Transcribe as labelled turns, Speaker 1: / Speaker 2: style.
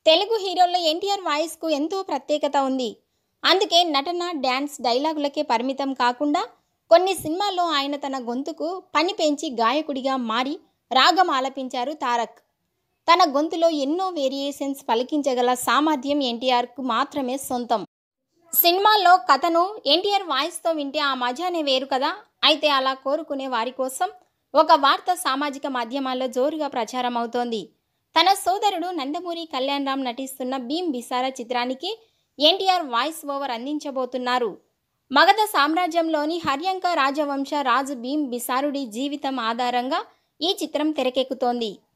Speaker 1: తెలుగు హీరోల్లో ఎన్టీఆర్ వాయిస్కు ఎంతో ప్రత్యేకత ఉంది అందుకే నటన డ్యాన్స్ డైలాగులకే పరిమితం కాకుండా కొన్ని సినిమాల్లో ఆయన తన గొంతుకు పని పెంచి గాయకుడిగా మారి రాగం ఆలపించారు తారక్ తన గొంతులో ఎన్నో వేరియేషన్స్ పలికించగల సామర్థ్యం ఎన్టీఆర్కు మాత్రమే సొంతం సినిమాల్లో కథను ఎన్టీఆర్ వాయిస్తో వింటే ఆ మజానే వేరు కదా అయితే అలా కోరుకునే వారి కోసం ఒక వార్త సామాజిక మాధ్యమాల్లో జోరుగా ప్రచారం అవుతోంది తన సోదరుడు నందమూరి కళ్యాణ్ రామ్ నటిస్తున్న భీమ్ బిసారా చిత్రానికి ఎన్టీఆర్ వాయిస్ ఓవర్ అందించబోతున్నారు మగధ సామ్రాజ్యంలోని హర్యంక రాజవంశ రాజు భీమ్ బిసారుడి జీవితం ఆధారంగా ఈ చిత్రం తెరకెక్కుతోంది